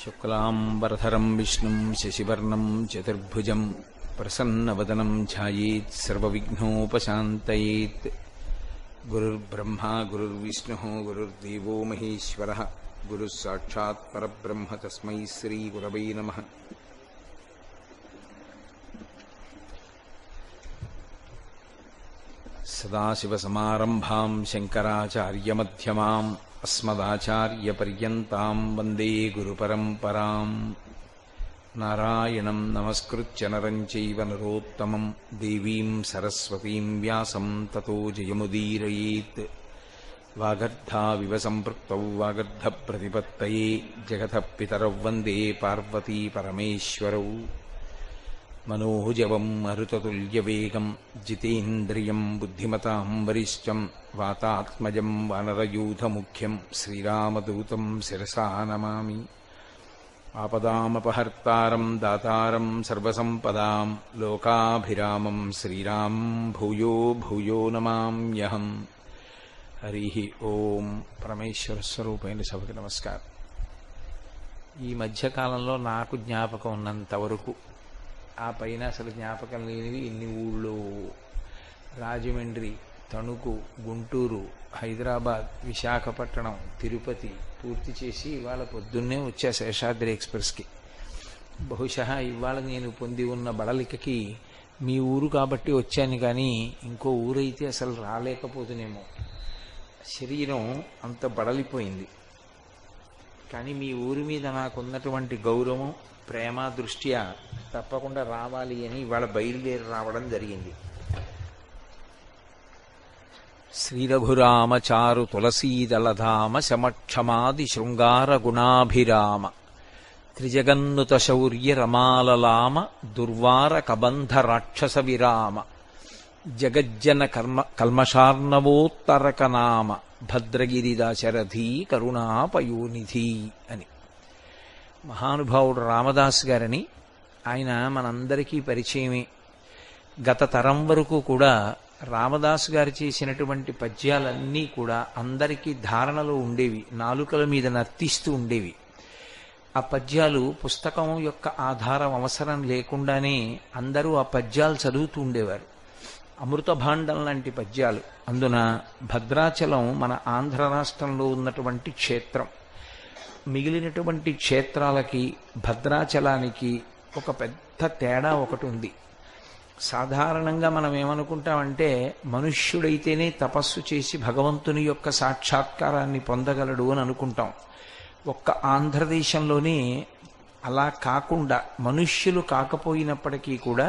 శుక్లాంబరధరం విష్ణుం శశివర్ణం చతుర్భుజం ప్రసన్నవదనం ఛాయేత్ సర్వవిఘ్నోపశాంతయేత్ గురుర్బ్రహ్మా గురుర్విష్ణుः గురుర్దేవో మహేశ్వరः గురుः సాక్షాత్ పరబ్రహ్మ తస్మై శ్రీగురవై నమः సదాశివసమారంభాం శంకరాచార్యమధ్యమాం అస్మదాచార్యపర్యంతాం వందే గురుపరంపరాం నారాయణం నమస్కృత్య నరం చైవ నరోత్తమం దేవీం సరస్వతీం వ్యాసం తతో జయముదీరయేత్ వాగర్ధావివ సంపృక్తౌ వాగర్ధప్రతిపత్తయే జగతః పితరౌ వందే పార్వతీ పరమేశ్వరౌ మనోజవం మరుతతుల్యవేగం జితేంద్రియం బుద్ధిమతాం వరిష్టం వాతాత్మజం వానరయూథముఖ్యం శ్రీరామదూతం శిరసా నమామి ఆపదామపహర్తారం దాతారం సర్వసంపదాం లోకాభిరామం శ్రీరాం భూయో భూయో నమామ్యహం హరి ఓం పరమేశ్వర స్వరూపైన సభకి నమస్కారం ఈ మధ్యకాలంలో నాకు జ్ఞాపకం ఉన్నంత వరకు ఆ పైన అసలు జ్ఞాపకం లేనివి ఇన్ని ఊళ్ళో రాజమండ్రి తణుకు గుంటూరు హైదరాబాద్ విశాఖపట్నం తిరుపతి పూర్తి చేసి ఇవాళ పొద్దున్నే వచ్చా శేషాద్రి ఎక్స్ప్రెస్కి బహుశా ఇవాళ నేను పొంది ఉన్న బడలికకి మీ ఊరు కాబట్టి వచ్చాను కానీ ఇంకో ఊరైతే అసలు రాలేకపోతునేమో శరీరం అంత బడలిపోయింది కానీ మీ ఊరి మీద నాకున్నటువంటి గౌరవం ప్రేమ దృష్ట్యా తప్పకుండా రావాలి అని ఇవాళ బయలుదేరి రావడం జరిగింది శ్రీరఘురామచారు తులసీదళధామ శమక్షమాది శృంగార గుణాభిరామ త్రిజగన్నుత శౌర్య రమాలలామ దుర్వార కబంధ రాక్షస విరామ జగజ్జన కర్మ కల్మషార్ణవోత్తరకనామ భద్రగిరిదాశరథీ కరుణాపయోనిధి అని మహానుభావుడు రామదాస్ గారని ఆయన మనందరికీ పరిచయమే గత తరం వరకు కూడా రామదాసు గారు చేసినటువంటి పద్యాలన్నీ కూడా అందరికీ ధారణలో ఉండేవి నాలుకల మీద నర్తిస్తూ ఉండేవి ఆ పద్యాలు పుస్తకం యొక్క ఆధారం అవసరం లేకుండానే అందరూ ఆ పద్యాలు చదువుతూ ఉండేవారు అమృత భాండం లాంటి పద్యాలు అందున భద్రాచలం మన ఆంధ్ర రాష్ట్రంలో ఉన్నటువంటి క్షేత్రం మిగిలినటువంటి క్షేత్రాలకి భద్రాచలానికి ఒక పెద్ద తేడా ఒకటి ఉంది సాధారణంగా మనం ఏమనుకుంటామంటే మనుష్యుడైతేనే తపస్సు చేసి భగవంతుని యొక్క సాక్షాత్కారాన్ని పొందగలడు అని అనుకుంటాం ఒక్క ఆంధ్రదేశంలోనే అలా కాకుండా మనుష్యులు కాకపోయినప్పటికీ కూడా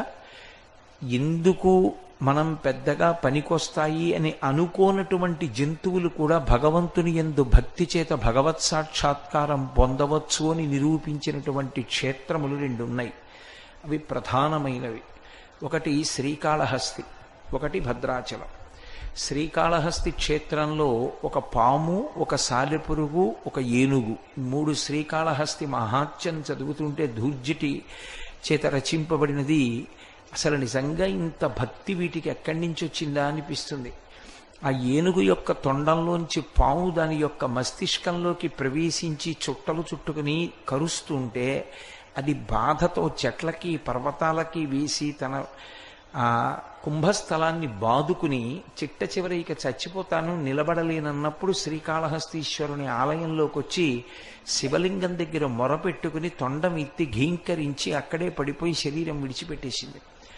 ఎందుకు మనం పెద్దగా పనికొస్తాయి అని అనుకోనటువంటి జంతువులు కూడా భగవంతుని ఎందు భక్తి చేత భగవత్ సాక్షాత్కారం పొందవచ్చు అని నిరూపించినటువంటి క్షేత్రములు రెండు ఉన్నాయి అవి ప్రధానమైనవి ఒకటి శ్రీకాళహస్తి ఒకటి భద్రాచలం శ్రీకాళహస్తి క్షేత్రంలో ఒక పాము ఒక సాలెపురుగు ఒక ఏనుగు మూడు శ్రీకాళహస్తి మహాత్యం చదువుతుంటే ధూర్జటి చేత రచింపబడినది అసలు నిజంగా ఇంత భక్తి వీటికి ఎక్కడి నుంచి వచ్చిందా అనిపిస్తుంది ఆ ఏనుగు యొక్క తొండంలోంచి పాము దాని యొక్క మస్తిష్కంలోకి ప్రవేశించి చుట్టలు చుట్టుకుని కరుస్తుంటే అది బాధతో చెట్లకి పర్వతాలకి వేసి తన ఆ కుంభస్థలాన్ని బాదుకుని చిట్ట చివరి ఇక చచ్చిపోతాను నిలబడలేనన్నప్పుడు శ్రీకాళహస్తీశ్వరుని ఆలయంలోకి వచ్చి శివలింగం దగ్గర మొరపెట్టుకుని తొండం ఎత్తి ఘీంకరించి అక్కడే పడిపోయి శరీరం విడిచిపెట్టేసింది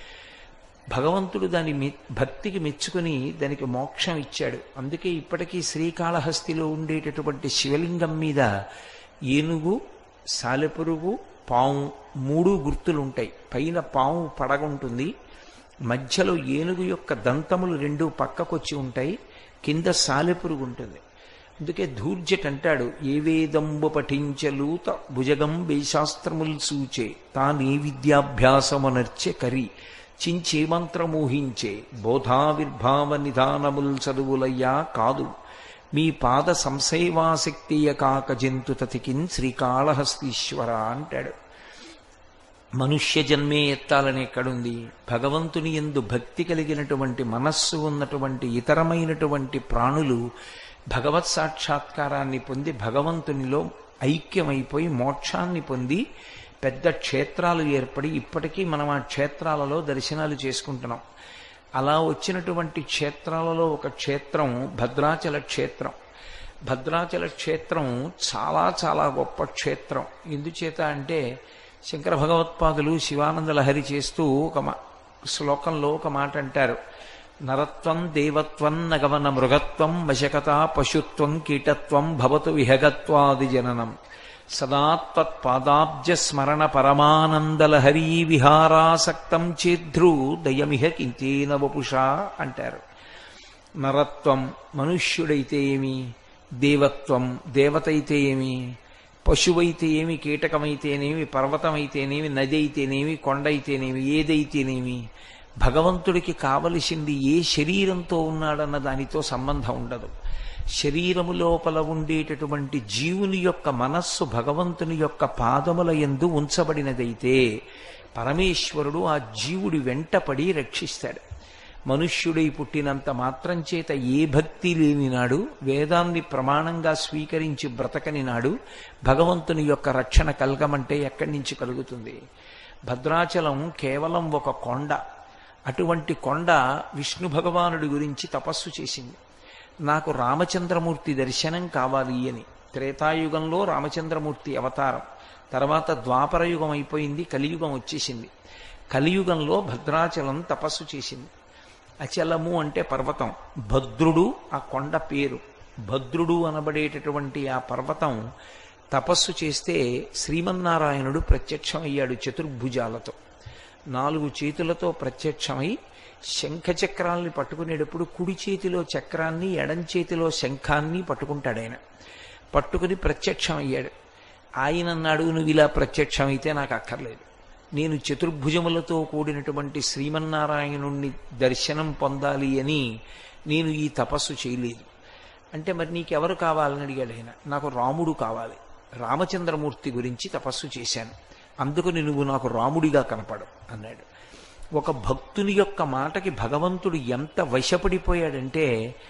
భగవంతుడు దాని భక్తికి మెచ్చుకుని దానికి మోక్షం ఇచ్చాడు అందుకే ఇప్పటికీ శ్రీకాళహస్తిలో ఉండేటటువంటి శివలింగం మీద ఏనుగు సాలెపురుగు పాము మూడు గుర్తులుంటాయి పైన పాము పడగుంటుంది మధ్యలో ఏనుగు యొక్క దంతములు రెండు పక్కకొచ్చి ఉంటాయి కింద సాలెపురుగు ఉంటుంది అందుకే ధూర్జట్ అంటాడు ఏ వేదంబు పఠించలూత భుజగం వేశాస్త్రముల్ సూచే తానే విద్యాభ్యాసమునర్చె కరి చించే మంత్రమోహించే బోధావిర్భావ నిధానముల్ చదువులయ్యా కాదు మీ పాద సంశైవాసక్తియ కాక జంతు తతికిన్ శ్రీకాళహస్తీశ్వర అంటాడు మనుష్య జన్మే ఎత్తాలని ఎక్కడుంది భగవంతుని ఎందు భక్తి కలిగినటువంటి మనస్సు ఉన్నటువంటి ఇతరమైనటువంటి ప్రాణులు భగవత్ సాక్షాత్కారాన్ని పొంది భగవంతునిలో ఐక్యమైపోయి మోక్షాన్ని పొంది పెద్ద క్షేత్రాలు ఏర్పడి ఇప్పటికీ మనం ఆ క్షేత్రాలలో దర్శనాలు చేసుకుంటున్నాం అలా వచ్చినటువంటి క్షేత్రాలలో ఒక క్షేత్రం భద్రాచల క్షేత్రం భద్రాచల క్షేత్రం చాలా చాలా గొప్ప క్షేత్రం ఎందుచేత అంటే శంకర భగవత్పాదులు శివానంద లహరి చేస్తూ ఒక మా శ్లోకంలో ఒక మాట అంటారు నరత్వం దేవత్వం నగవన మృగత్వం వశకత పశుత్వం కీటత్వం భవతు విహగత్వాది జననం సదాత్వత్పాదాబ్జ స్మరణ పరమానందలహరీ విహారాసక్తం చేద్రు దయమిహ కింతేన వపుషా అంటారు నరత్వం మనుష్యుడైతే ఏమి దేవత్వం దేవత అయితే ఏమి పశువైతే ఏమి కీటకమైతేనేమి పర్వతమైతేనేమి నది అయితేనేమి కొండ అయితేనేమి ఏదైతేనేమి భగవంతుడికి కావలసింది ఏ శరీరంతో ఉన్నాడన్న దానితో సంబంధం ఉండదు శరీరము లోపల ఉండేటటువంటి జీవుని యొక్క మనస్సు భగవంతుని యొక్క పాదముల ఎందు ఉంచబడినదైతే పరమేశ్వరుడు ఆ జీవుడి వెంటపడి రక్షిస్తాడు మనుష్యుడై పుట్టినంత మాత్రం చేత ఏ భక్తి లేని నాడు వేదాన్ని ప్రమాణంగా స్వీకరించి బ్రతకని నాడు భగవంతుని యొక్క రక్షణ కలగమంటే ఎక్కడి నుంచి కలుగుతుంది భద్రాచలం కేవలం ఒక కొండ అటువంటి కొండ విష్ణు భగవానుడి గురించి తపస్సు చేసింది నాకు రామచంద్రమూర్తి దర్శనం కావాలి అని త్రేతాయుగంలో రామచంద్రమూర్తి అవతారం తర్వాత ద్వాపర యుగం అయిపోయింది కలియుగం వచ్చేసింది కలియుగంలో భద్రాచలం తపస్సు చేసింది అచలము అంటే పర్వతం భద్రుడు ఆ కొండ పేరు భద్రుడు అనబడేటటువంటి ఆ పర్వతం తపస్సు చేస్తే శ్రీమన్నారాయణుడు ప్రత్యక్షం అయ్యాడు చతుర్భుజాలతో నాలుగు చేతులతో ప్రత్యక్షమై శంఖ చక్రాల్ని పట్టుకునేటప్పుడు కుడి చేతిలో చక్రాన్ని ఎడం చేతిలో శంఖాన్ని పట్టుకుంటాడు ఆయన పట్టుకుని ప్రత్యక్షం అయ్యాడు ఆయన అన్నాడు నువ్వు ఇలా ప్రత్యక్షమైతే నాకు అక్కర్లేదు నేను చతుర్భుజములతో కూడినటువంటి శ్రీమన్నారాయణుణ్ణి దర్శనం పొందాలి అని నేను ఈ తపస్సు చేయలేదు అంటే మరి నీకెవరు కావాలని అడిగాడు ఆయన నాకు రాముడు కావాలి రామచంద్రమూర్తి గురించి తపస్సు చేశాను అందుకని నువ్వు నాకు రాముడిగా కనపడు అన్నాడు ఒక భక్తుని యొక్క మాటకి భగవంతుడు ఎంత వశపడిపోయాడంటే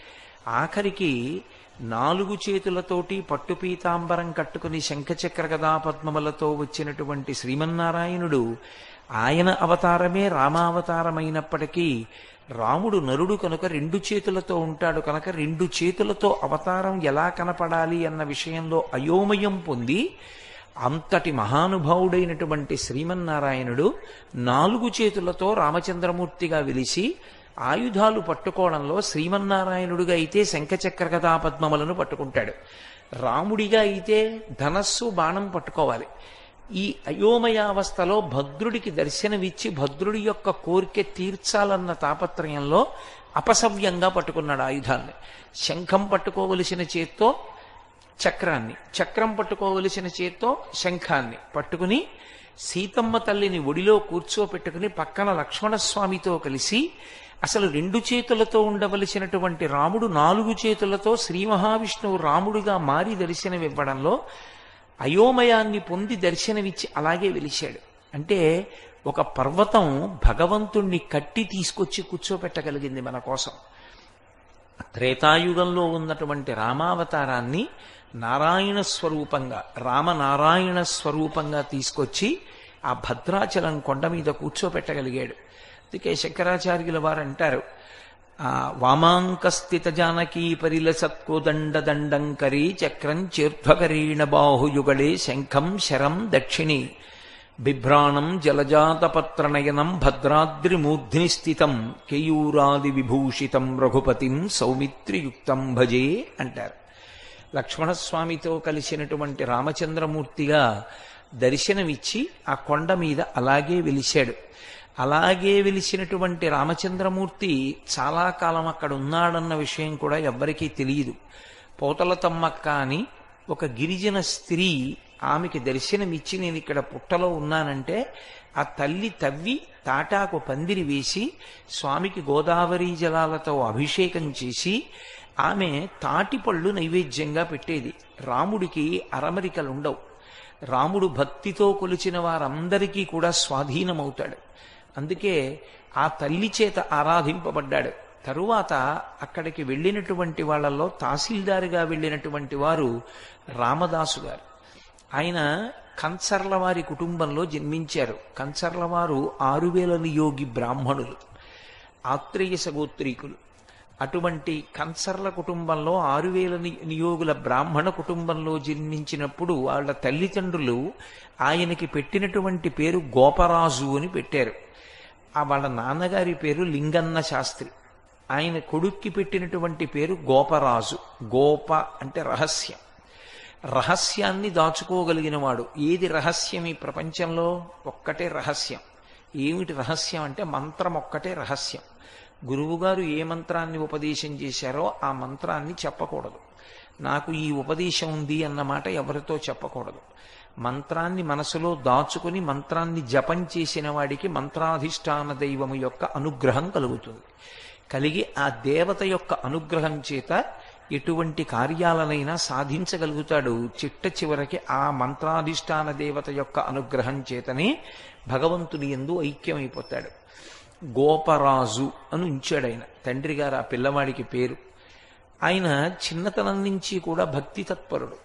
ఆఖరికి నాలుగు చేతులతోటి పట్టు పీతాంబరం కట్టుకుని శంఖచక్ర గదా పద్మములతో వచ్చినటువంటి శ్రీమన్నారాయణుడు ఆయన అవతారమే రామావతారమైనప్పటికీ రాముడు నరుడు కనుక రెండు చేతులతో ఉంటాడు కనుక రెండు చేతులతో అవతారం ఎలా కనపడాలి అన్న విషయంలో అయోమయం పొంది అంతటి మహానుభావుడైనటువంటి శ్రీమన్నారాయణుడు నాలుగు చేతులతో రామచంద్రమూర్తిగా వెలిసి ఆయుధాలు పట్టుకోవడంలో శ్రీమన్నారాయణుడిగా అయితే శంఖచక్ర కథాపద్మములను పట్టుకుంటాడు రాముడిగా అయితే ధనస్సు బాణం పట్టుకోవాలి ఈ అయోమయావస్థలో భద్రుడికి దర్శనమిచ్చి భద్రుడి యొక్క కోరిక తీర్చాలన్న తాపత్రయంలో అపసవ్యంగా పట్టుకున్నాడు ఆయుధాన్ని శంఖం పట్టుకోవలసిన చేత్తో చక్రాన్ని చక్రం పట్టుకోవలసిన చేత్తో శంఖాన్ని పట్టుకుని సీతమ్మ తల్లిని ఒడిలో కూర్చోపెట్టుకుని పక్కన లక్ష్మణస్వామితో కలిసి అసలు రెండు చేతులతో ఉండవలసినటువంటి రాముడు నాలుగు చేతులతో శ్రీ మహావిష్ణువు రాముడిగా మారి దర్శనమివ్వడంలో అయోమయాన్ని పొంది దర్శనమిచ్చి అలాగే వెలిశాడు అంటే ఒక పర్వతం భగవంతుణ్ణి కట్టి తీసుకొచ్చి కూర్చోపెట్టగలిగింది మన కోసం త్రేతాయుగంలో ఉన్నటువంటి రామావతారాన్ని నారాయణ స్వరూపంగా రామనారాయణ స్వరూపంగా తీసుకొచ్చి ఆ భద్రాచలం కొండ మీద కూర్చోపెట్టగలిగాడు అందుకే శంకరాచార్యుల వారు అంటారు ఆ వామాంకస్థిత జానకీ పరిలసత్కోదండ దండంకరీ చక్రం చేర్ధ్వకరీణ బాహుయుగళే శంఖం శరం దక్షిణి బిభ్రాణం జలజాతపత్రనయనం భద్రాద్రిమూర్ధ్ని స్థితం కేయూరాది విభూషితం రఘుపతిం సౌమిత్రియుక్తం భజే అంటారు లక్ష్మణస్వామితో కలిసినటువంటి రామచంద్రమూర్తిగా దర్శనమిచ్చి ఆ కొండ మీద అలాగే వెలిశాడు అలాగే వెలిసినటువంటి రామచంద్రమూర్తి చాలా కాలం అక్కడ ఉన్నాడన్న విషయం కూడా ఎవ్వరికీ తెలియదు పోతల తమ్మక్క అని ఒక గిరిజన స్త్రీ ఆమెకి దర్శనమిచ్చి నేను ఇక్కడ పుట్టలో ఉన్నానంటే ఆ తల్లి తవ్వి తాటాకు పందిరి వేసి స్వామికి గోదావరి జలాలతో అభిషేకం చేసి ఆమె తాటిపళ్ళు నైవేద్యంగా పెట్టేది రాముడికి అరమరికలుండవు రాముడు భక్తితో కొలిచిన వారందరికీ కూడా స్వాధీనమవుతాడు అందుకే ఆ తల్లి చేత ఆరాధింపబడ్డాడు తరువాత అక్కడికి వెళ్ళినటువంటి వాళ్ళల్లో తహసీల్దారుగా వెళ్ళినటువంటి వారు రామదాసు గారు ఆయన కంచర్ల వారి కుటుంబంలో జన్మించారు కంచర్ల వారు ఆరువేల నియోగి బ్రాహ్మణులు ఆత్రేయ సగోత్రీకులు అటువంటి కంచర్ల కుటుంబంలో ఆరువేల ని- నియోగుల బ్రాహ్మణ కుటుంబంలో జన్మించినప్పుడు వాళ్ళ తల్లిదండ్రులు ఆయనకి పెట్టినటువంటి పేరు గోపరాజు అని పెట్టారు ఆ వాళ్ళ నాన్నగారి పేరు లింగన్న శాస్త్రి ఆయన కొడుక్కి పెట్టినటువంటి పేరు గోపరాజు గోప అంటే రహస్యం రహస్యాన్ని దాచుకోగలిగిన వాడు ఏది రహస్యం ఈ ప్రపంచంలో ఒక్కటే రహస్యం ఏమిటి రహస్యం అంటే మంత్రం ఒక్కటే రహస్యం గురువుగారు ఏ మంత్రాన్ని ఉపదేశం చేశారో ఆ మంత్రాన్ని చెప్పకూడదు నాకు ఈ ఉపదేశం ఉంది అన్న మాట ఎవరితో చెప్పకూడదు మంత్రాన్ని మనసులో దాచుకుని మంత్రాన్ని జపం చేసిన వాడికి మంత్రాధిష్టాన దైవము యొక్క అనుగ్రహం కలుగుతుంది కలిగి ఆ దేవత యొక్క అనుగ్రహం చేత ఎటువంటి కార్యాలనైనా సాధించగలుగుతాడు చిట్ట చివరికి ఆ మంత్రాధిష్టాన దేవత యొక్క అనుగ్రహం చేతనే భగవంతుని ఎందు ఐక్యమైపోతాడు గోపరాజు అని ఉంచాడు ఆయన తండ్రి గారు ఆ పిల్లవాడికి పేరు ఆయన చిన్నతనం నుంచి కూడా భక్తి తత్పరుడు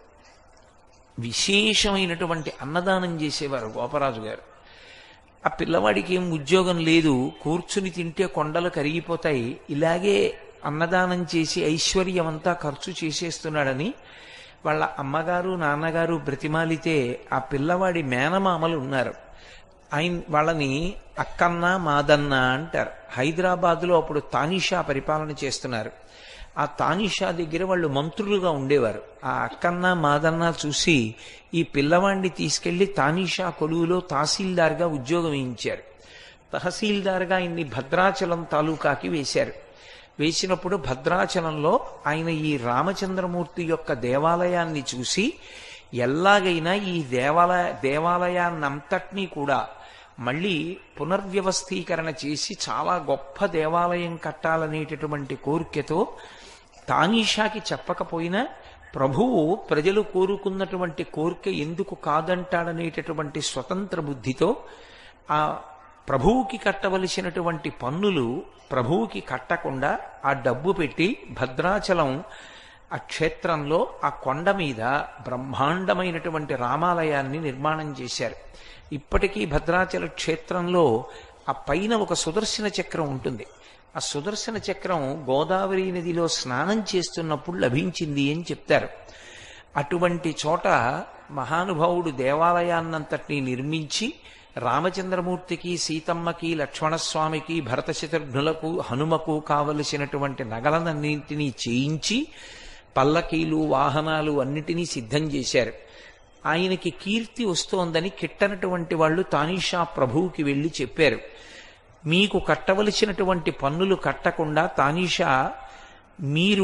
విశేషమైనటువంటి అన్నదానం చేసేవారు గోపరాజు గారు ఆ పిల్లవాడికి ఏం ఉద్యోగం లేదు కూర్చుని తింటే కొండలు కరిగిపోతాయి ఇలాగే అన్నదానం చేసి ఐశ్వర్యం అంతా ఖర్చు చేసేస్తున్నాడని వాళ్ళ అమ్మగారు నాన్నగారు బ్రతిమాలితే ఆ పిల్లవాడి మేనమామలు ఉన్నారు ఆయన వాళ్ళని అక్కన్న మాదన్న అంటారు హైదరాబాద్లో అప్పుడు తానిషా పరిపాలన చేస్తున్నారు ఆ తానిషా దగ్గర వాళ్ళు మంత్రులుగా ఉండేవారు ఆ అక్కన్న మాదన్న చూసి ఈ పిల్లవాడిని తీసుకెళ్లి తానిషా కొలువులో తహసీల్దార్గా ఉద్యోగం వేయించారు తహసీల్దార్గా ఆయన్ని భద్రాచలం తాలూకాకి వేశారు వేసినప్పుడు భద్రాచలంలో ఆయన ఈ రామచంద్రమూర్తి యొక్క దేవాలయాన్ని చూసి ఎలాగైనా ఈ దేవాలయ దేవాలయాన్నంతటినీ కూడా మళ్ళీ పునర్వ్యవస్థీకరణ చేసి చాలా గొప్ప దేవాలయం కట్టాలనేటటువంటి కోరికతో తానీషాకి చెప్పకపోయినా ప్రభువు ప్రజలు కోరుకున్నటువంటి కోరిక ఎందుకు కాదంటాడనేటటువంటి స్వతంత్ర బుద్ధితో ఆ ప్రభువుకి కట్టవలసినటువంటి పన్నులు ప్రభువుకి కట్టకుండా ఆ డబ్బు పెట్టి భద్రాచలం ఆ క్షేత్రంలో ఆ కొండ మీద బ్రహ్మాండమైనటువంటి రామాలయాన్ని నిర్మాణం చేశారు ఇప్పటికీ భద్రాచల క్షేత్రంలో ఆ పైన ఒక సుదర్శన చక్రం ఉంటుంది ఆ సుదర్శన చక్రం గోదావరి నదిలో స్నానం చేస్తున్నప్పుడు లభించింది అని చెప్తారు అటువంటి చోట మహానుభావుడు దేవాలయాన్నంతటినీ నిర్మించి రామచంద్రమూర్తికి సీతమ్మకి లక్ష్మణస్వామికి భరత శత్రుఘ్నులకు హనుమకు కావలసినటువంటి నగలనన్నింటినీ చేయించి పల్లకీలు వాహనాలు అన్నిటినీ సిద్ధం చేశారు ఆయనకి కీర్తి వస్తోందని కిట్టనటువంటి వాళ్ళు తానీషా ప్రభువుకి వెళ్ళి చెప్పారు మీకు కట్టవలసినటువంటి పన్నులు కట్టకుండా తానీషా మీరు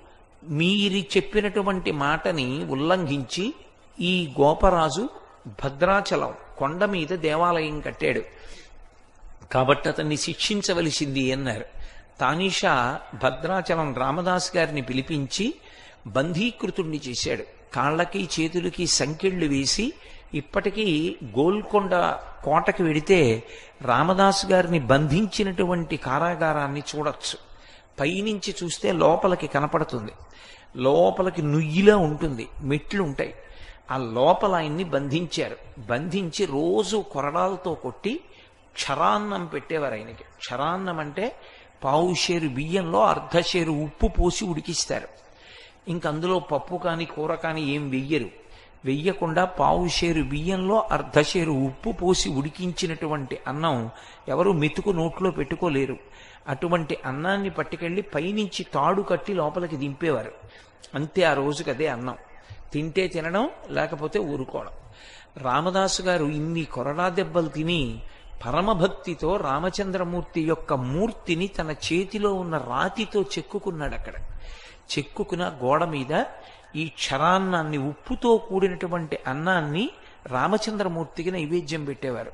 మీరు చెప్పినటువంటి మాటని ఉల్లంఘించి ఈ గోపరాజు భద్రాచలం కొండ మీద దేవాలయం కట్టాడు కాబట్టి అతన్ని శిక్షించవలసింది అన్నారు తానీషా భద్రాచలం రామదాస్ గారిని పిలిపించి బంధీకృతుణ్ణి చేశాడు కాళ్ళకి చేతులకి సంకెళ్ళు వేసి ఇప్పటికీ గోల్కొండ కోటకి వెడితే రామదాసు గారిని బంధించినటువంటి కారాగారాన్ని చూడొచ్చు పైనుంచి చూస్తే లోపలికి కనపడుతుంది లోపలికి నుయ్యిలా ఉంటుంది మెట్లు ఉంటాయి ఆ లోపల ఆయన్ని బంధించారు బంధించి రోజు కొరడాలతో కొట్టి క్షరాన్నం పెట్టేవారు ఆయనకి క్షరాన్నం అంటే పావు షేరు బియ్యంలో అర్ధషేరు ఉప్పు పోసి ఉడికిస్తారు ఇంక అందులో పప్పు కానీ కూర కానీ ఏం వెయ్యరు వెయ్యకుండా పావు షేరు బియ్యంలో అర్ధషేరు ఉప్పు పోసి ఉడికించినటువంటి అన్నం ఎవరు మెతుకు నోట్లో పెట్టుకోలేరు అటువంటి అన్నాన్ని పట్టుకెళ్ళి పైనుంచి తాడు కట్టి లోపలికి దింపేవారు అంతే ఆ రోజుకి అదే అన్నం తింటే తినడం లేకపోతే ఊరుకోవడం రామదాసు గారు ఇన్ని కొరడా దెబ్బలు తిని పరమభక్తితో రామచంద్రమూర్తి యొక్క మూర్తిని తన చేతిలో ఉన్న రాతితో చెక్కుకున్నాడు అక్కడ చెక్కుకున్న గోడ మీద ఈ క్షరాన్నాన్ని ఉప్పుతో కూడినటువంటి అన్నాన్ని రామచంద్రమూర్తికి నైవేద్యం పెట్టేవారు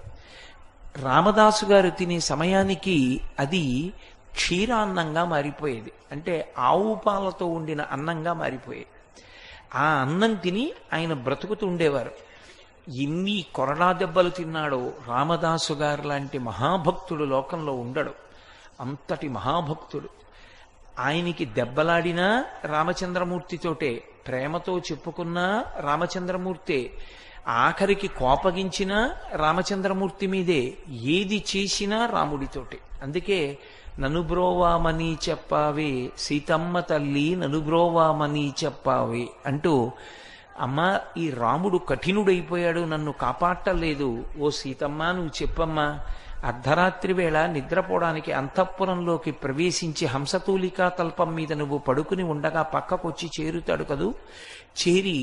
రామదాసు గారు తినే సమయానికి అది క్షీరాన్నంగా మారిపోయేది అంటే ఆవు పాలతో ఉండిన అన్నంగా మారిపోయేది ఆ అన్నం తిని ఆయన బ్రతుకుతూ ఉండేవారు ఎన్ని కొరడా దెబ్బలు తిన్నాడో రామదాసు గారు లాంటి మహాభక్తుడు లోకంలో ఉండడు అంతటి మహాభక్తుడు ఆయనకి దెబ్బలాడినా రామచంద్రమూర్తితోటే ప్రేమతో చెప్పుకున్నా రామచంద్రమూర్తే ఆఖరికి కోపగించిన రామచంద్రమూర్తి మీదే ఏది చేసినా రాముడితోటే అందుకే ననుబ్రోవామని చెప్పావే సీతమ్మ తల్లి ననుబ్రోవామని చెప్పావే అంటూ అమ్మ ఈ రాముడు కఠినుడైపోయాడు నన్ను కాపాడలేదు ఓ సీతమ్మ నువ్వు చెప్పమ్మా అర్ధరాత్రి వేళ నిద్రపోవడానికి అంతఃపురంలోకి ప్రవేశించి హంసతూలికా తల్పం మీద నువ్వు పడుకుని ఉండగా పక్కకొచ్చి చేరుతాడు కదూ చేరి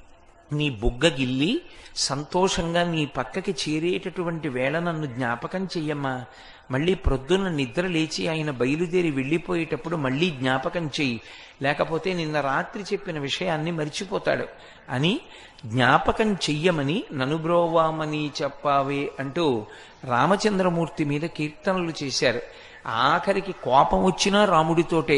నీ బుగ్గ గిల్లి సంతోషంగా నీ పక్కకి చేరేటటువంటి వేళ నన్ను జ్ఞాపకం చెయ్యమ్మా మళ్ళీ ప్రొద్దున నిద్ర లేచి ఆయన బయలుదేరి వెళ్ళిపోయేటప్పుడు మళ్ళీ జ్ఞాపకం చెయ్యి లేకపోతే నిన్న రాత్రి చెప్పిన విషయాన్ని మరిచిపోతాడు అని జ్ఞాపకం చెయ్యమని ననుబ్రోవామని చెప్పావే అంటూ రామచంద్రమూర్తి మీద కీర్తనలు చేశారు ఆఖరికి కోపం వచ్చినా రాముడితోటే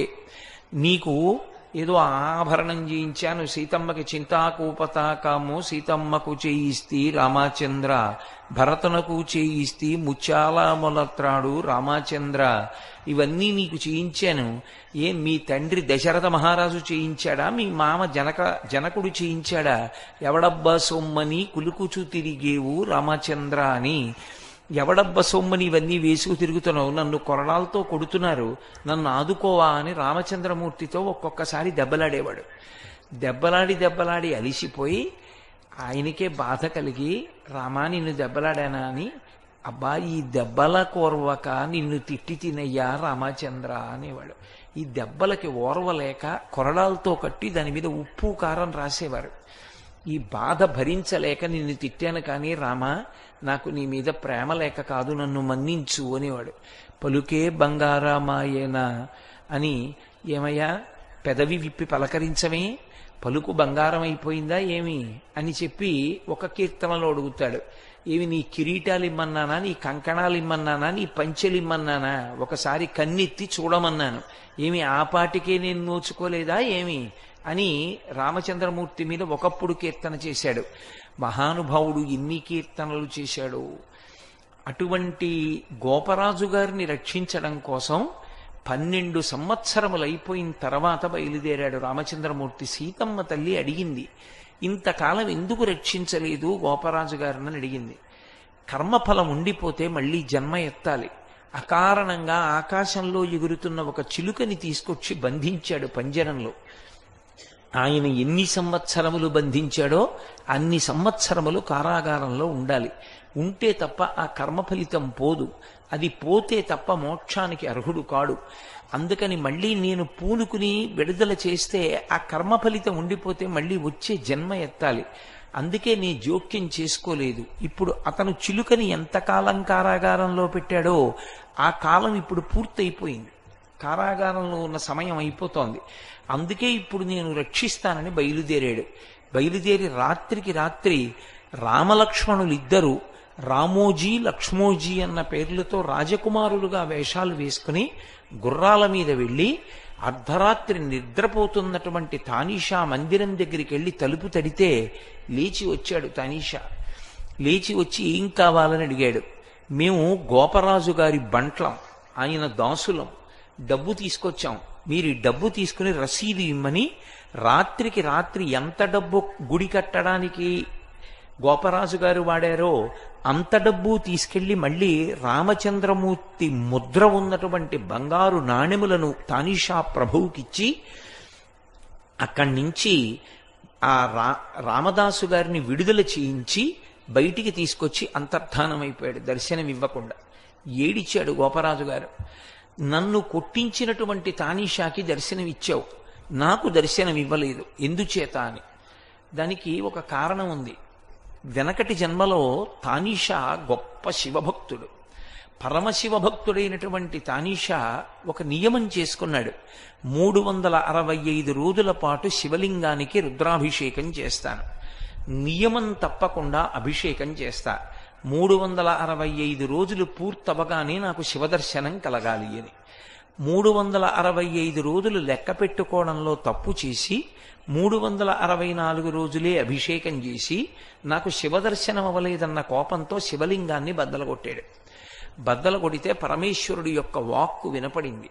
నీకు ఏదో ఆభరణం చేయించాను సీతమ్మకి చింతాకూపతాకాము సీతమ్మకు చేయిస్తి రామాచంద్ర భరతునకు చేయిస్తి ముత్యాల మొలత్రాడు రామాచంద్ర ఇవన్నీ నీకు చేయించాను ఏ మీ తండ్రి దశరథ మహారాజు చేయించాడా మీ మామ జనక జనకుడు చేయించాడా ఎవడబ్బా సొమ్మని కులుకుచు తిరిగేవు రామచంద్ర అని ఎవడబ్బ సొమ్మని ఇవన్నీ వేసుకు తిరుగుతున్నావు నన్ను కొరడాలతో కొడుతున్నారు నన్ను ఆదుకోవా అని రామచంద్రమూర్తితో ఒక్కొక్కసారి దెబ్బలాడేవాడు దెబ్బలాడి దెబ్బలాడి అలిసిపోయి ఆయనకే బాధ కలిగి రామా నిన్ను దెబ్బలాడానా అని అబ్బా ఈ దెబ్బల కోర్వక నిన్ను తిట్టి తినయ్యా రామచంద్ర అనేవాడు ఈ దెబ్బలకి ఓర్వలేక కొరడాలతో కట్టి దాని మీద ఉప్పు కారం రాసేవారు ఈ బాధ భరించలేక నిన్ను తిట్టాను కానీ రామా నాకు నీ మీద ప్రేమ లేక కాదు నన్ను మన్నించు అనేవాడు పలుకే బంగారామాయేనా అని ఏమయ్యా పెదవి విప్పి పలకరించమే పలుకు బంగారం అయిపోయిందా ఏమి అని చెప్పి ఒక కీర్తనలో అడుగుతాడు ఏమి నీ కిరీటాలు ఇమ్మన్నానా నీ కంకణాలు ఇమ్మన్నానా నీ పంచెలు ఇమ్మన్నానా ఒకసారి కన్నెత్తి చూడమన్నాను ఏమి ఆ పాటికే నేను నోచుకోలేదా ఏమి అని రామచంద్రమూర్తి మీద ఒకప్పుడు కీర్తన చేశాడు మహానుభావుడు ఎన్ని కీర్తనలు చేశాడు అటువంటి గోపరాజు గారిని రక్షించడం కోసం పన్నెండు సంవత్సరములు అయిపోయిన తర్వాత బయలుదేరాడు రామచంద్రమూర్తి సీతమ్మ తల్లి అడిగింది ఇంతకాలం ఎందుకు రక్షించలేదు గోపరాజు గారిని అడిగింది కర్మఫలం ఉండిపోతే మళ్ళీ జన్మ ఎత్తాలి అకారణంగా ఆకాశంలో ఎగురుతున్న ఒక చిలుకని తీసుకొచ్చి బంధించాడు పంజరంలో ఆయన ఎన్ని సంవత్సరములు బంధించాడో అన్ని సంవత్సరములు కారాగారంలో ఉండాలి ఉంటే తప్ప ఆ కర్మ ఫలితం పోదు అది పోతే తప్ప మోక్షానికి అర్హుడు కాడు అందుకని మళ్ళీ నేను పూనుకుని విడుదల చేస్తే ఆ కర్మ ఫలితం ఉండిపోతే మళ్ళీ వచ్చే జన్మ ఎత్తాలి అందుకే నీ జోక్యం చేసుకోలేదు ఇప్పుడు అతను చిలుకని ఎంతకాలం కారాగారంలో పెట్టాడో ఆ కాలం ఇప్పుడు పూర్తయిపోయింది కారాగారంలో ఉన్న సమయం అయిపోతోంది అందుకే ఇప్పుడు నేను రక్షిస్తానని బయలుదేరాడు బయలుదేరి రాత్రికి రాత్రి రామలక్ష్మణులు ఇద్దరు రామోజీ లక్ష్మోజీ అన్న పేర్లతో రాజకుమారులుగా వేషాలు వేసుకుని గుర్రాల మీద వెళ్ళి అర్ధరాత్రి నిద్రపోతున్నటువంటి తానీషా మందిరం దగ్గరికి వెళ్ళి తలుపు తడితే లేచి వచ్చాడు తానీషా లేచి వచ్చి ఏం కావాలని అడిగాడు మేము గోపరాజు గారి బంట్లం ఆయన దాసులం డబ్బు తీసుకొచ్చాం మీరు ఈ డబ్బు తీసుకుని రసీదు ఇమ్మని రాత్రికి రాత్రి ఎంత డబ్బు గుడి కట్టడానికి గోపరాజు గారు వాడారో అంత డబ్బు తీసుకెళ్లి మళ్ళీ రామచంద్రమూర్తి ముద్ర ఉన్నటువంటి బంగారు నాణెములను తానిషా ప్రభువుకిచ్చి అక్కడి నుంచి ఆ రా రామదాసు గారిని విడుదల చేయించి బయటికి తీసుకొచ్చి అంతర్ధానమైపోయాడు దర్శనం ఇవ్వకుండా ఏడిచాడు గోపరాజు గారు నన్ను కొట్టించినటువంటి తానీషాకి దర్శనం ఇచ్చావు నాకు దర్శనం ఇవ్వలేదు ఎందుచేత అని దానికి ఒక కారణం ఉంది వెనకటి జన్మలో తానీషా గొప్ప శివభక్తుడు పరమశివభక్తుడైనటువంటి తానీషా ఒక నియమం చేసుకున్నాడు మూడు వందల అరవై ఐదు రోజుల పాటు శివలింగానికి రుద్రాభిషేకం చేస్తాను నియమం తప్పకుండా అభిషేకం చేస్తా మూడు వందల అరవై ఐదు రోజులు పూర్తవగానే నాకు శివదర్శనం కలగాలి అని మూడు వందల అరవై ఐదు రోజులు లెక్క పెట్టుకోవడంలో తప్పు చేసి మూడు వందల అరవై నాలుగు రోజులే అభిషేకం చేసి నాకు శివదర్శనం అవ్వలేదన్న కోపంతో శివలింగాన్ని బద్దలగొట్టాడు బద్దలు కొడితే పరమేశ్వరుడి యొక్క వాక్కు వినపడింది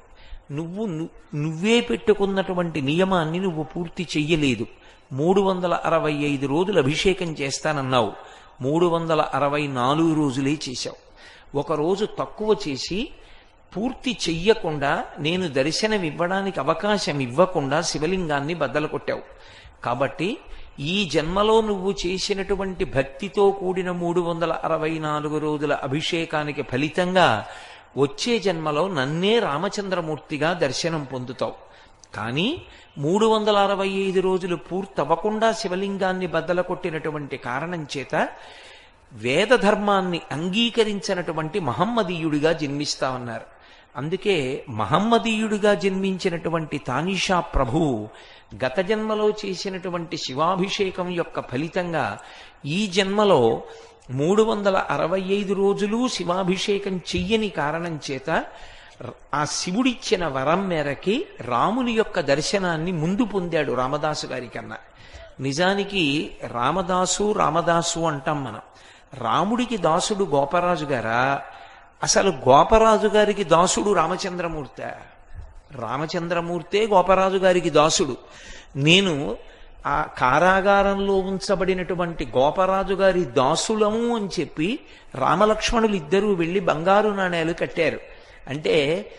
నువ్వు ను- నువ్వే పెట్టుకున్నటువంటి నియమాన్ని నువ్వు పూర్తి చెయ్యలేదు మూడు వందల అరవై ఐదు రోజులు అభిషేకం చేస్తానన్నావు మూడు వందల అరవై నాలుగు రోజులే చేశావు ఒక రోజు తక్కువ చేసి పూర్తి చెయ్యకుండా నేను దర్శనం ఇవ్వడానికి అవకాశం ఇవ్వకుండా శివలింగాన్ని బద్దలు కొట్టావు కాబట్టి ఈ జన్మలో నువ్వు చేసినటువంటి భక్తితో కూడిన మూడు వందల అరవై నాలుగు రోజుల అభిషేకానికి ఫలితంగా వచ్చే జన్మలో నన్నే రామచంద్రమూర్తిగా దర్శనం పొందుతావు కానీ మూడు వందల అరవై ఐదు రోజులు పూర్తవ్వకుండా శివలింగాన్ని బద్దల కొట్టినటువంటి కారణం చేత వేద ధర్మాన్ని అంగీకరించినటువంటి మహమ్మదీయుడిగా జన్మిస్తామన్నారు అందుకే మహమ్మదీయుడిగా జన్మించినటువంటి తానిషా ప్రభు గత జన్మలో చేసినటువంటి శివాభిషేకం యొక్క ఫలితంగా ఈ జన్మలో మూడు వందల అరవై ఐదు రోజులు శివాభిషేకం చెయ్యని కారణం చేత ఆ శివుడిచ్చిన వరం మేరకి రాముని యొక్క దర్శనాన్ని ముందు పొందాడు రామదాసు గారి కన్నా నిజానికి రామదాసు రామదాసు అంటాం మనం రాముడికి దాసుడు గోపరాజు గారా అసలు గోపరాజు గారికి దాసుడు రామచంద్రమూర్తి రామచంద్రమూర్తే గోపరాజు గారికి దాసుడు నేను ఆ కారాగారంలో ఉంచబడినటువంటి గోపరాజు గారి దాసులము అని చెప్పి రామలక్ష్మణులు ఇద్దరూ వెళ్లి బంగారు నాణేలు కట్టారు అంటే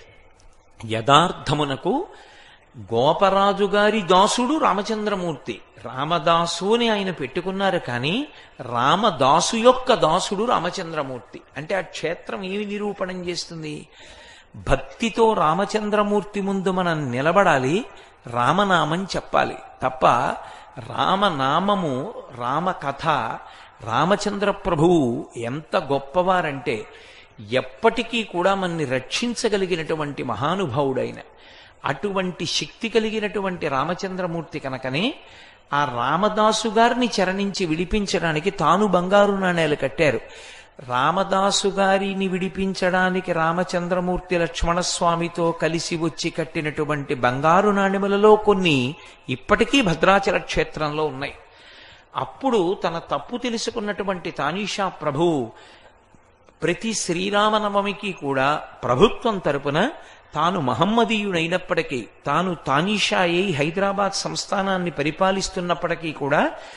యథార్థమునకు గోపరాజు గారి దాసుడు రామచంద్రమూర్తి రామదాసు అని ఆయన పెట్టుకున్నారు కానీ రామదాసు యొక్క దాసుడు రామచంద్రమూర్తి అంటే ఆ క్షేత్రం ఏమి నిరూపణం చేస్తుంది భక్తితో రామచంద్రమూర్తి ముందు మనం నిలబడాలి రామనామం చెప్పాలి తప్ప రామనామము రామకథ రామచంద్ర ప్రభువు ఎంత గొప్పవారంటే ఎప్పటికీ కూడా మన్ని రక్షించగలిగినటువంటి మహానుభావుడైన అటువంటి శక్తి కలిగినటువంటి రామచంద్రమూర్తి కనుకనే ఆ రామదాసు గారిని చరణించి విడిపించడానికి తాను బంగారు నాణేలు కట్టారు రామదాసు గారిని విడిపించడానికి రామచంద్రమూర్తి లక్ష్మణస్వామితో కలిసి వచ్చి కట్టినటువంటి బంగారు నాణెములలో కొన్ని ఇప్పటికీ భద్రాచల క్షేత్రంలో ఉన్నాయి అప్పుడు తన తప్పు తెలుసుకున్నటువంటి తానీషా ప్రభు ప్రతి శ్రీరామనవమికి కూడా ప్రభుత్వం తరపున తాను మహమ్మదీయుడైనప్పటికీ తాను తానీషా అయి హైదరాబాద్ సంస్థానాన్ని పరిపాలిస్తున్నప్పటికీ కూడా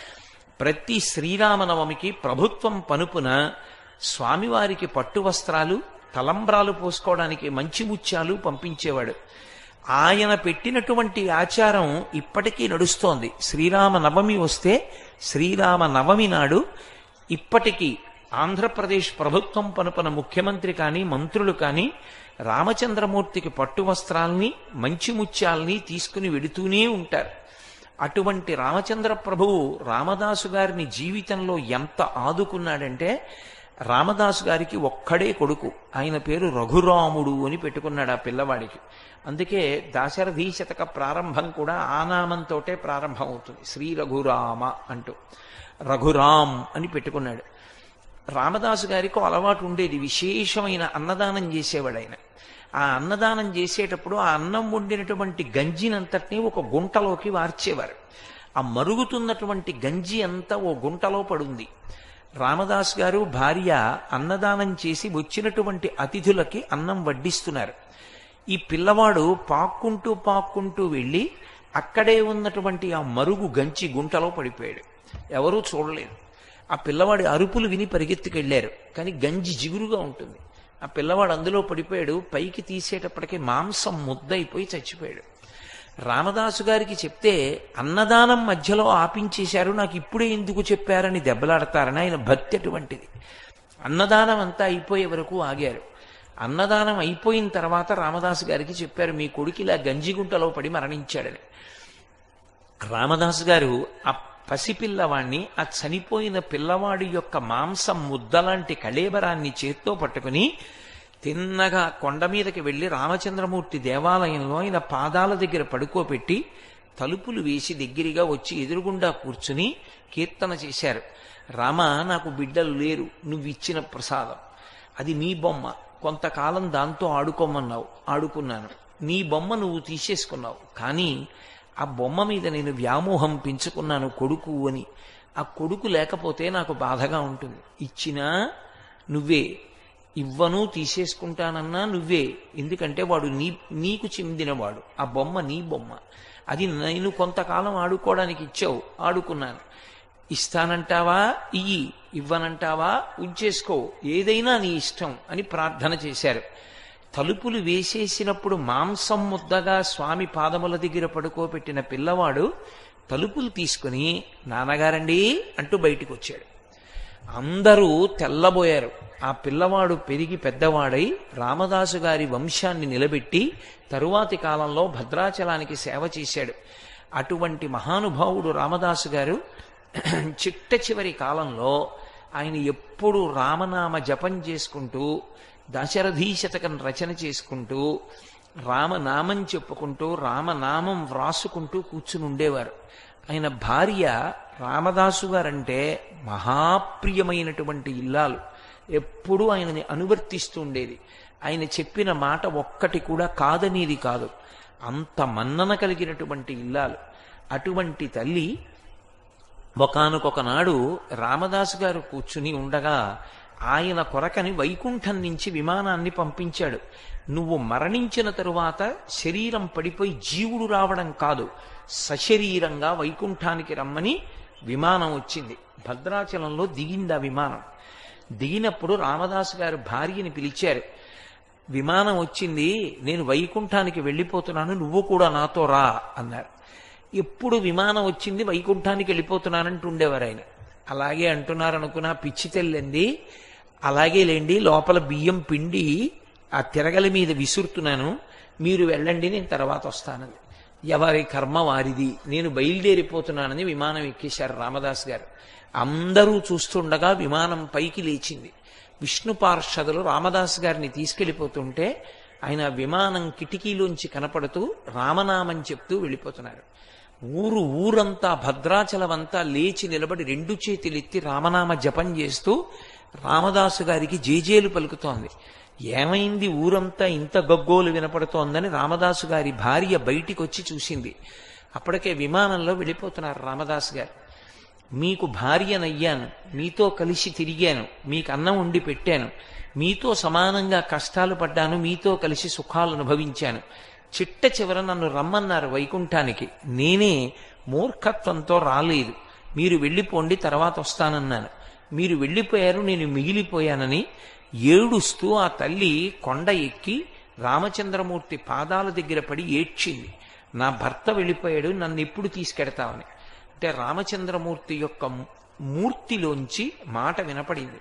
ప్రతి శ్రీరామనవమికి ప్రభుత్వం పనుపున స్వామివారికి పట్టు వస్త్రాలు తలంబ్రాలు పోసుకోవడానికి మంచి ముత్యాలు పంపించేవాడు ఆయన పెట్టినటువంటి ఆచారం ఇప్పటికీ నడుస్తోంది శ్రీరామ నవమి వస్తే శ్రీరామ నవమి నాడు ఇప్పటికీ ఆంధ్రప్రదేశ్ ప్రభుత్వం పనుపన ముఖ్యమంత్రి కానీ మంత్రులు కానీ రామచంద్రమూర్తికి పట్టు వస్త్రాల్ని మంచి ముత్యాల్ని తీసుకుని వెడుతూనే ఉంటారు అటువంటి రామచంద్ర ప్రభువు రామదాసు గారిని జీవితంలో ఎంత ఆదుకున్నాడంటే రామదాసు గారికి ఒక్కడే కొడుకు ఆయన పేరు రఘురాముడు అని పెట్టుకున్నాడు ఆ పిల్లవాడికి అందుకే దాశరథీ శతక ప్రారంభం కూడా ఆ నామంతోటే ప్రారంభం అవుతుంది శ్రీ రఘురామ అంటూ రఘురామ్ అని పెట్టుకున్నాడు రామదాసు గారికి ఒక అలవాటు ఉండేది విశేషమైన అన్నదానం చేసేవాడు ఆయన ఆ అన్నదానం చేసేటప్పుడు ఆ అన్నం వండినటువంటి గంజినంతటినీ ఒక గుంటలోకి వార్చేవారు ఆ మరుగుతున్నటువంటి గంజి అంతా ఓ గుంటలో పడుంది రామదాస్ గారు భార్య అన్నదానం చేసి వచ్చినటువంటి అతిథులకి అన్నం వడ్డిస్తున్నారు ఈ పిల్లవాడు పాక్కుంటూ పాక్కుంటూ వెళ్ళి అక్కడే ఉన్నటువంటి ఆ మరుగు గంచి గుంటలో పడిపోయాడు ఎవరూ చూడలేదు ఆ పిల్లవాడి అరుపులు విని పరిగెత్తుకెళ్లారు కానీ గంజి జిగురుగా ఉంటుంది ఆ పిల్లవాడు అందులో పడిపోయాడు పైకి తీసేటప్పటికి మాంసం ముద్దయిపోయి చచ్చిపోయాడు రామదాసు గారికి చెప్తే అన్నదానం మధ్యలో ఆపించేశారు నాకు ఇప్పుడే ఎందుకు చెప్పారని దెబ్బలాడతారని ఆయన భక్తి అటువంటిది అన్నదానం అంతా అయిపోయే వరకు ఆగారు అన్నదానం అయిపోయిన తర్వాత రామదాసు గారికి చెప్పారు మీ కొడుకు ఇలా గంజిగుంటలో పడి మరణించాడని రామదాసు గారు ఆ పసిపిల్లవాణ్ణి ఆ చనిపోయిన పిల్లవాడి యొక్క మాంసం ముద్దలాంటి కళేబరాన్ని చేత్తో పట్టుకుని తిన్నగా కొండ మీదకి వెళ్లి రామచంద్రమూర్తి దేవాలయంలో ఆయన పాదాల దగ్గర పడుకోబెట్టి తలుపులు వేసి దగ్గరగా వచ్చి ఎదురుగుండా కూర్చుని కీర్తన చేశారు రామ నాకు బిడ్డలు లేరు నువ్వు ఇచ్చిన ప్రసాదం అది నీ బొమ్మ కొంతకాలం దాంతో ఆడుకోమన్నావు ఆడుకున్నాను నీ బొమ్మ నువ్వు తీసేసుకున్నావు కానీ ఆ బొమ్మ మీద నేను వ్యామోహం పెంచుకున్నాను కొడుకు అని ఆ కొడుకు లేకపోతే నాకు బాధగా ఉంటుంది ఇచ్చినా నువ్వే ఇవ్వను తీసేసుకుంటానన్నా నువ్వే ఎందుకంటే వాడు నీ నీకు చెందినవాడు ఆ బొమ్మ నీ బొమ్మ అది నేను కొంతకాలం ఆడుకోవడానికి ఇచ్చావు ఆడుకున్నాను ఇస్తానంటావా ఇయ్యి ఇవ్వనంటావా ఉంచేసుకో ఏదైనా నీ ఇష్టం అని ప్రార్థన చేశారు తలుపులు వేసేసినప్పుడు మాంసం ముద్దగా స్వామి పాదముల దగ్గర పడుకోబెట్టిన పిల్లవాడు తలుపులు తీసుకుని నాన్నగారండి అంటూ బయటికి వచ్చాడు అందరూ తెల్లబోయారు ఆ పిల్లవాడు పెరిగి పెద్దవాడై రామదాసు గారి వంశాన్ని నిలబెట్టి తరువాతి కాలంలో భద్రాచలానికి సేవ చేశాడు అటువంటి మహానుభావుడు రామదాసు గారు చిట్ట చివరి కాలంలో ఆయన ఎప్పుడు రామనామ జపం చేసుకుంటూ దశరథీ శతకం రచన చేసుకుంటూ రామనామం చెప్పుకుంటూ రామనామం వ్రాసుకుంటూ కూర్చుని ఉండేవారు ఆయన భార్య రామదాసు గారంటే మహాప్రియమైనటువంటి ఇల్లాలు ఎప్పుడూ ఆయనని అనువర్తిస్తూ ఉండేది ఆయన చెప్పిన మాట ఒక్కటి కూడా కాదనేది కాదు అంత మన్నన కలిగినటువంటి ఇల్లాలు అటువంటి తల్లి ఒకనకొక నాడు రామదాసు గారు కూర్చుని ఉండగా ఆయన కొరకని వైకుంఠం నుంచి విమానాన్ని పంపించాడు నువ్వు మరణించిన తరువాత శరీరం పడిపోయి జీవుడు రావడం కాదు సశరీరంగా వైకుంఠానికి రమ్మని విమానం వచ్చింది భద్రాచలంలో దిగింది ఆ విమానం దిగినప్పుడు రామదాసు గారు భార్యని పిలిచారు విమానం వచ్చింది నేను వైకుంఠానికి వెళ్ళిపోతున్నాను నువ్వు కూడా నాతో రా అన్నారు ఎప్పుడు విమానం వచ్చింది వైకుంఠానికి వెళ్ళిపోతున్నానంటూ ఉండేవారు ఆయన అలాగే అంటున్నారు అనుకున్నా పిచ్చి తెల్లండి అలాగే లేండి లోపల బియ్యం పిండి ఆ తిరగల మీద విసురుతున్నాను మీరు వెళ్ళండి నేను తర్వాత వస్తానని ఎవరి కర్మ వారిది నేను బయలుదేరిపోతున్నానని విమానం ఎక్కేశారు రామదాస్ గారు అందరూ చూస్తుండగా విమానం పైకి లేచింది విష్ణు పార్షదులు రామదాస్ గారిని తీసుకెళ్లిపోతుంటే ఆయన విమానం కిటికీలోంచి కనపడుతూ రామనామం చెప్తూ వెళ్ళిపోతున్నారు ఊరు ఊరంతా భద్రాచలమంతా లేచి నిలబడి రెండు చేతులెత్తి రామనామ జపం చేస్తూ రామదాసు గారికి జేజేలు పలుకుతోంది ఏమైంది ఊరంతా ఇంత గగ్గోలు వినపడుతోందని రామదాసు గారి భార్య బయటికి వచ్చి చూసింది అప్పటికే విమానంలో వెళ్ళిపోతున్నారు రామదాసు గారు మీకు భార్యనయ్యాను మీతో కలిసి తిరిగాను మీకు అన్నం వండి పెట్టాను మీతో సమానంగా కష్టాలు పడ్డాను మీతో కలిసి సుఖాలు అనుభవించాను చిట్ట చివర నన్ను రమ్మన్నారు వైకుంఠానికి నేనే మూర్ఖత్వంతో రాలేదు మీరు వెళ్ళిపోండి తర్వాత వస్తానన్నాను మీరు వెళ్ళిపోయారు నేను మిగిలిపోయానని ఏడుస్తూ ఆ తల్లి కొండ ఎక్కి రామచంద్రమూర్తి పాదాల దగ్గర పడి ఏడ్చింది నా భర్త వెళ్ళిపోయాడు నన్ను ఎప్పుడు తీసుకెడతావని అంటే రామచంద్రమూర్తి యొక్క మూర్తిలోంచి మాట వినపడింది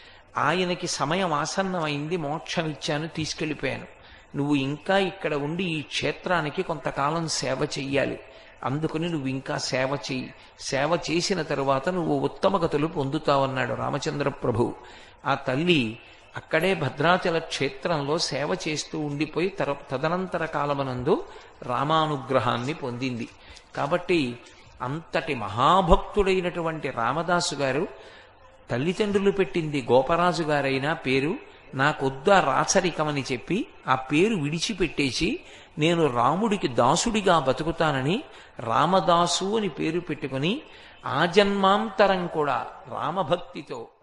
ఆయనకి సమయం ఆసన్నమైంది మోక్షం ఇచ్చాను తీసుకెళ్ళిపోయాను నువ్వు ఇంకా ఇక్కడ ఉండి ఈ క్షేత్రానికి కొంతకాలం సేవ చెయ్యాలి అందుకని నువ్వు ఇంకా సేవ చెయ్యి సేవ చేసిన తరువాత నువ్వు ఉత్తమగతులు పొందుతావన్నాడు రామచంద్ర ప్రభు ఆ తల్లి అక్కడే భద్రాచల క్షేత్రంలో సేవ చేస్తూ ఉండిపోయి తర తదనంతర కాలమనందు రామానుగ్రహాన్ని పొందింది కాబట్టి అంతటి మహాభక్తుడైనటువంటి రామదాసు గారు తల్లిదండ్రులు పెట్టింది గోపరాజు గారైనా పేరు నాకొద్దు ఆ రాచరికమని చెప్పి ఆ పేరు విడిచిపెట్టేసి నేను రాముడికి దాసుడిగా బతుకుతానని రామదాసు అని పేరు పెట్టుకుని ఆజన్మాంతరం కూడా రామభక్తితో